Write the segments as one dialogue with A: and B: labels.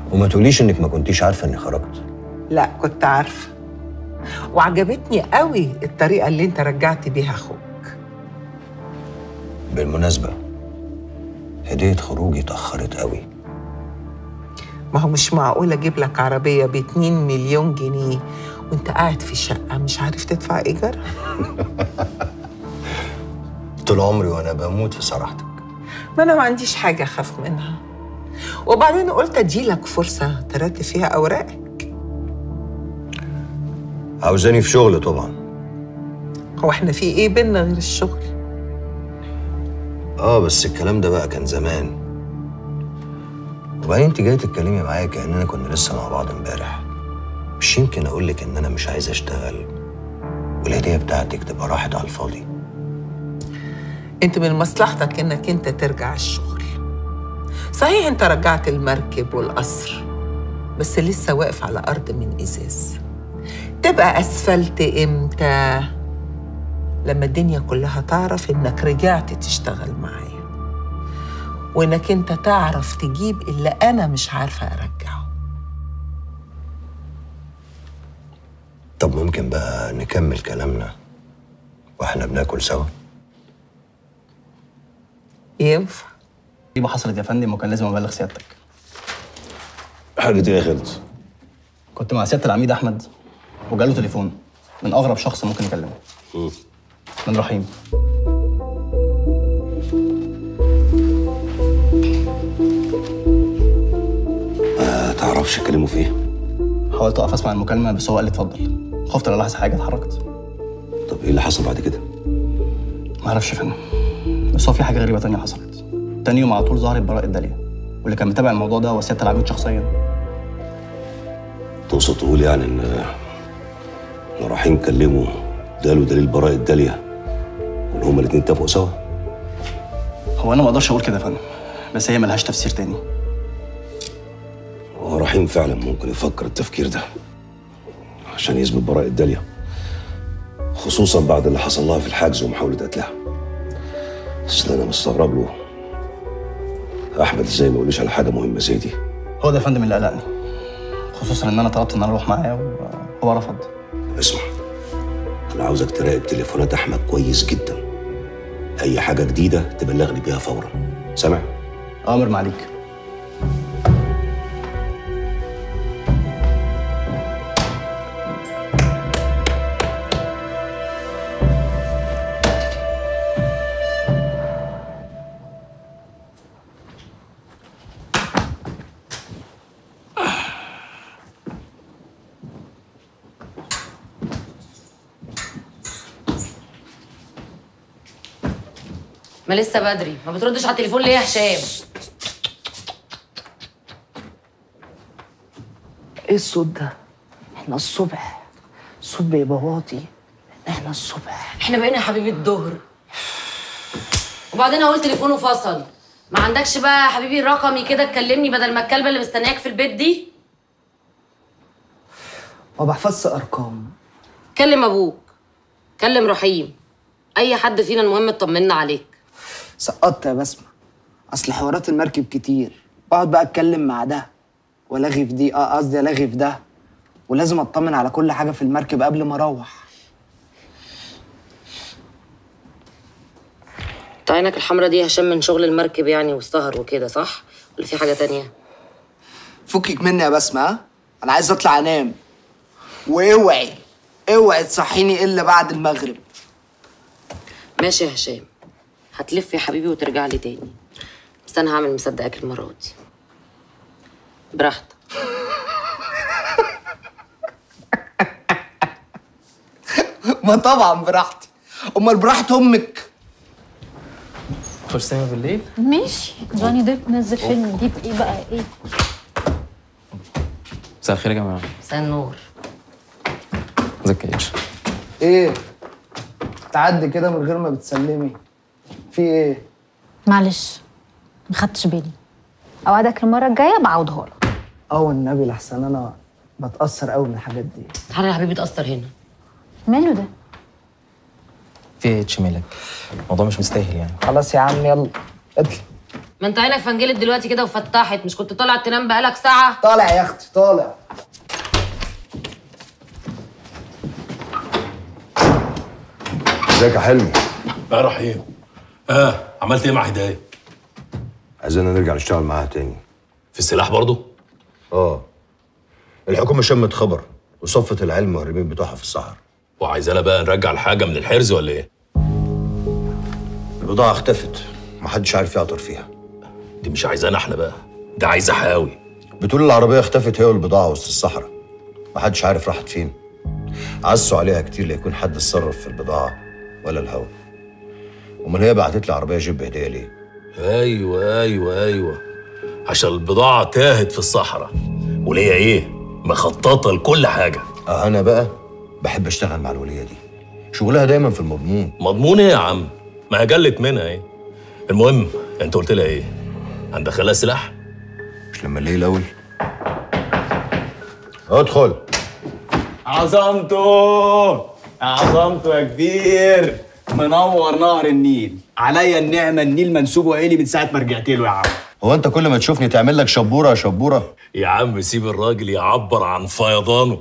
A: وما تقوليش انك ما كنتيش عارفه اني خرجت
B: لا كنت عارفة وعجبتني قوي الطريقة اللي انت رجعت بيها اخوك
A: بالمناسبه هديه خروجي اتاخرت قوي
B: ما هو مش معقول اجيب لك عربية ب 2 مليون جنيه وانت قاعد في شقة مش عارف تدفع ايجار
A: طول عمري وانا بموت في صراحتك
B: ما انا ما عنديش حاجة اخاف منها وبعدين قلت اديلك فرصة ترتب فيها اوراقك
A: عاوزاني في شغل طبعا
B: هو احنا في ايه بينا غير الشغل
A: اه بس الكلام ده بقى كان زمان وبعدين انت جايه تتكلمي معايا كاننا كنا لسه مع بعض امبارح مش يمكن اقول لك ان انا مش عايز اشتغل والهديه بتاعتك تبقى راحت على الفاضي
B: انت من مصلحتك انك انت ترجع الشغل صحيح انت رجعت المركب والقصر بس لسه واقف على ارض من ازاز تبقى اسفلت امتى لما الدنيا كلها تعرف انك رجعت تشتغل معايا وانك انت تعرف تجيب اللي انا مش عارفه ارجعه
A: طب ممكن بقى نكمل كلامنا واحنا بناكل سوا
B: ينفع
C: مصيبه حصلت يا فندم وكان لازم ابلغ سيادتك
D: حاجة ايه يا خالد؟
C: كنت مع سياده العميد احمد وجاله تليفون من اغرب شخص ممكن يكلمه من رحيم
D: ما تعرفش اتكلموا في ايه؟
C: حاولت اقف اسمع المكالمه بس هو قال لي اتفضل خفت لا الاحظ حاجه اتحركت
D: طب ايه اللي حصل بعد كده؟
C: ما اعرفش يا فندم بس هو في حاجه غريبه تانية حصلت تاني يوم على طول ظهرت براءه داليا واللي كان متابع الموضوع ده هو سياده العميد شخصيا
D: تقصد تقول يعني ان لو رايحين كلموا اداله دليل براءة داليا وان هما الاتنين اتفقوا سوا
C: هو انا ما اقدرش اقول كده يا فندم بس هي ملهاش تفسير تاني
D: هو رحيم فعلا ممكن يفكر التفكير ده عشان يثبت براءة داليا خصوصا بعد اللي حصل لها في الحجز ومحاولة قتلها بس اللي انا مستغرب له احمد ازاي ما يقوليش على حاجة مهمة زي دي
C: هو ده يا فندم اللي قلقني خصوصا ان انا طلبت ان انا اروح معاه وهو رفض
D: اسمع انا عاوزك تراقب تليفونات احمد كويس جدا اي حاجه جديده تبلغني بيها فورا سامع
C: امر معليك
E: ما لسه بدري ما بتردش على التليفون ليه يا هشام
F: ايه الصوت ده؟ احنا الصبح الصوت بيبقى واطي احنا الصبح
E: احنا بقينا يا حبيبي الظهر وبعدين اهو تليفونه فصل ما عندكش بقى يا حبيبي رقمي كده تكلمني بدل ما الكلبه اللي مستنياك في البيت دي
F: ما بحفظش ارقام
E: كلم ابوك كلم رحيم اي حد فينا المهم اطمنا عليك
F: سقطت يا بسمة اصل حوارات المركب كتير بقعد بقى اتكلم مع ده والغي في دي اه قصدي الغي في ده ولازم اطمن على كل حاجه في المركب قبل ما اروح
E: انت عينك الحمرا دي يا هشام من شغل المركب يعني والسهر وكده صح ولا في حاجه تانية
F: فكك مني يا بسمة ها انا عايز اطلع انام واوعي اوعي تصحيني الا بعد المغرب
E: ماشي يا هشام هتلف يا حبيبي وترجع لي تاني بس انا هعمل مصدقك المره دي براحتك
F: ما طبعا براحتي امال براحة امك
G: تخش سينما بالليل
H: ماشي جوني ديب نزل فيلم جديد ايه بقى ايه
G: مساء الخير يا جماعه
E: مساء النور
G: ازيك يا اتش
F: ايه تعدي كده من غير ما بتسلمي في ايه
H: معلش ما خدتش بالي اوعدك المره الجايه بعوضها لك
F: اه والنبي لحسن انا بتاثر قوي من الحاجات دي
E: تعالى يا حبيبي تأثر هنا
H: ماله ده
G: في ايه يا اتش مالك الموضوع مش مستاهل يعني
F: خلاص يا عم يلا اطلع
E: ما انت عينك فنجلت دلوقتي كده وفتحت مش كنت طالع تنام بقالك ساعه
F: طالع يا اختي طالع
A: ازيك يا حلمي
I: يا رحيم اه عملت ايه مع هدايه
A: عايزيننا نرجع نشتغل معاها تاني
I: في السلاح برضو
A: اه الحكومه شمت خبر وصفت العيال المهربين بتوعها في الصحراء
I: وعايزانا بقى نرجع الحاجه من الحرز ولا ايه
A: البضاعه اختفت محدش عارف يعطر فيها
I: دي مش عايزانا احنا بقى ده عايزه حاوي
A: بتقول العربيه اختفت هي والبضاعه وسط الصحراء محدش عارف راحت فين عزوا عليها كتير ليكون حد اتصرف في البضاعه ولا الهوا امال هي بعتت لي عربيه جيب هديه ليه
I: ايوه ايوه ايوه عشان البضاعه تاهت في الصحراء وليا ايه مخططه لكل حاجه
A: اه انا بقى بحب اشتغل مع الوليه دي شغلها دايما في المضمون
I: مضمون ايه يا عم ما هي جلت منها ايه المهم انت قلت لها ايه هندخلها سلاح
A: مش لما الليل الاول ادخل
C: عظمته عظمته يا كبير منور نهر النيل عليا النعمه النيل منسوب وعيلي من ساعه ما رجعت له يا عم
A: هو انت كل ما تشوفني تعمل لك شبوره يا شبوره
I: يا عم سيب الراجل يعبر عن فيضانه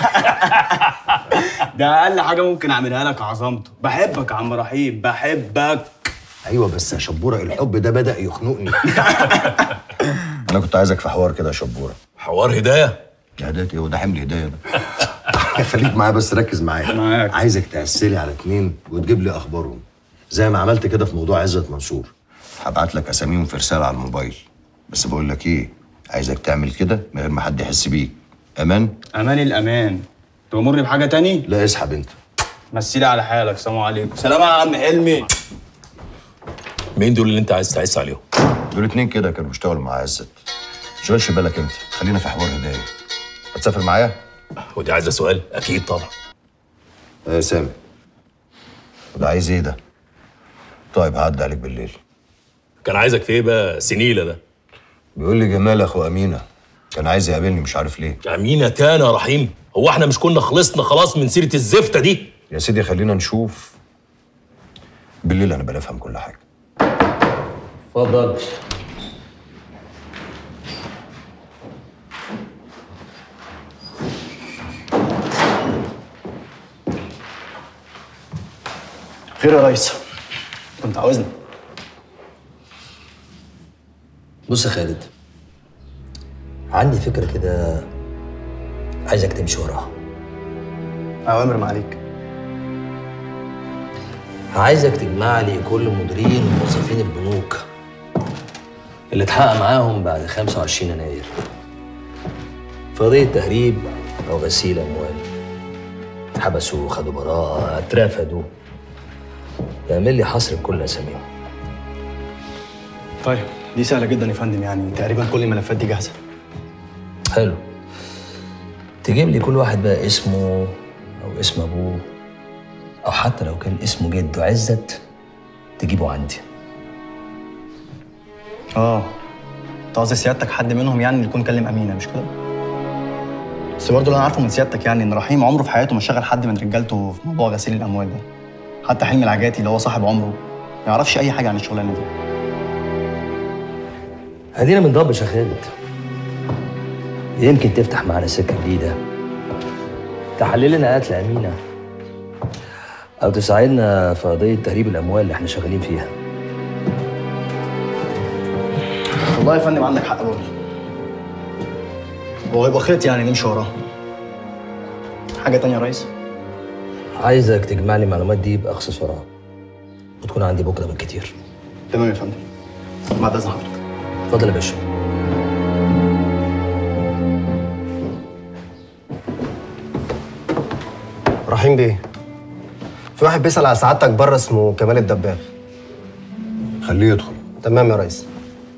C: ده اقل حاجه ممكن اعملها لك يا عظمته بحبك يا عم رحيم بحبك
A: ايوه بس يا شبوره الحب ده بدا يخنقني انا كنت عايزك في حوار كده يا شبوره
I: حوار هدايه
A: يا هدايه ايه وده حمل هدايه ده خليك معايا بس ركز معايا
C: معاك.
A: عايزك تأسلي على اتنين وتجيب لي اخبارهم زي ما عملت كده في موضوع عزت منصور هبعت لك اساميهم في رساله على الموبايل بس بقول لك ايه عايزك تعمل كده من غير ما حد يحس بيك امان
C: امان الامان تأمرني بحاجه تاني
A: لا اسحب انت
C: مسيلي على حالك سلام عليكم سلام يا عم حلمي
I: مين دول اللي انت عايز تعيس عليهم
A: دول اتنين كده كانوا بيشتغلوا مع عزت مشغلش بالك انت خلينا في حوار هدايه هتسافر معايا؟
I: ودي عايزه سؤال اكيد طبعا
A: يا سامي وده عايز ايه ده؟ طيب هعدي عليك بالليل
I: كان عايزك في ايه بقى سنيله ده
A: بيقول لي جمال اخو امينه كان عايز يقابلني مش عارف ليه
I: امينه تاني يا رحيم هو احنا مش كنا خلصنا خلاص من سيره الزفته دي
A: يا سيدي خلينا نشوف بالليل انا بنفهم كل حاجه
G: اتفضل
C: خير يا ريس كنت عاوزني
J: بص يا خالد عندي فكرة كده عايزك تمشي وراها
C: اوامر ما عليك
J: عايزك تجمع لي كل مديرين وموظفين البنوك اللي اتحقق معاهم بعد 25 يناير في قضية تهريب أو غسيل أموال اتحبسوا خدوا براءة اترفدوا اعمل لي حصر بكل أساميهم
C: طيب دي سهله جدا يا فندم يعني تقريبا كل الملفات دي جاهزه
J: حلو تجيب لي كل واحد بقى اسمه أو اسم أبوه أو حتى لو كان اسمه جده عزت تجيبه عندي
C: اه انت قصدي سيادتك حد منهم يعني اللي يكون كلم امينه مش كده؟ بس برضه اللي انا عارفه من سيادتك يعني ان رحيم عمره في حياته ما شغل حد من رجالته في موضوع غسيل الاموال ده حتى حلمي العجاتي اللي هو صاحب عمره ما يعرفش اي حاجه عن الشغلانه دي
J: ادينا بنضبش يا خالد يمكن تفتح معانا سكه جديده تحلل لنا قتل امينه او تساعدنا في قضيه تهريب الاموال اللي احنا شغالين فيها
C: والله يا فندم عندك حق برضه هو يبقى خيط يعني نمشي وراه حاجه تانية يا ريس
J: عايزك تجمع لي المعلومات دي باقصى سرعه وتكون عندي بكره بالكتير
C: تمام يا فندم بعد اذن حضرتك
J: اتفضل يا باشا
K: رحيم بيه في واحد بيسأل على سعادتك بره اسمه كمال الدباب
A: خليه يدخل
K: تمام يا ريس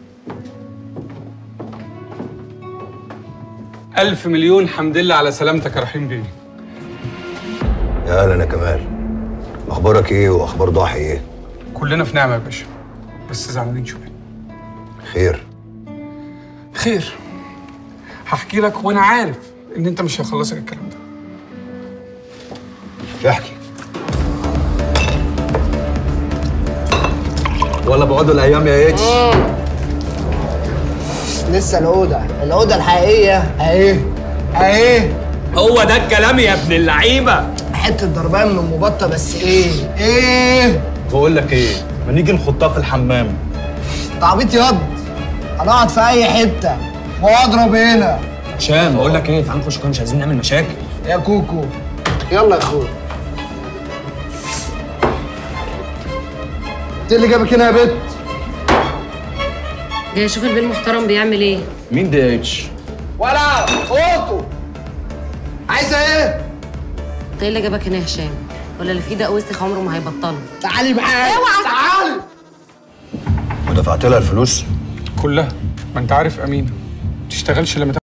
L: ألف مليون حمد لله على سلامتك يا رحيم بيه
A: يا اهلا يا كمال اخبارك ايه واخبار ضاحي ايه
L: كلنا في نعمة يا باشا بس زعلانين شوية
A: خير
L: خير هحكي لك وانا عارف ان انت مش هيخلصك الكلام ده
A: احكي
K: ولا بعدوا الايام يا اتش
F: لسه الاوضه الاوضه الحقيقيه اهي اهي
M: هو ده الكلام يا ابن اللعيبه
F: حته ضربان من المبطه بس ايه ايه
C: بقول لك ايه ما نيجي نحطها في الحمام
F: تعبيط ياض هنقعد في اي حته واضرب هنا
M: هشام بقول لك ايه تعال نخش كده مش عايزين نعمل مشاكل
F: يا كوكو يلا يا اخويا انت اللي جابك هنا يا بت
E: جاي اشوف البيه المحترم بيعمل ايه
C: مين ده اتش
F: ولا اوتو عايزه ايه
E: انت ايه اللي جابك هنا يا هشام ولا اللي في ايدك وسخ عمره ما هيبطله
F: تعالي معايا تعالي
C: ودفعت لها الفلوس
L: كلها ما انت عارف امينه ما تشتغلش لما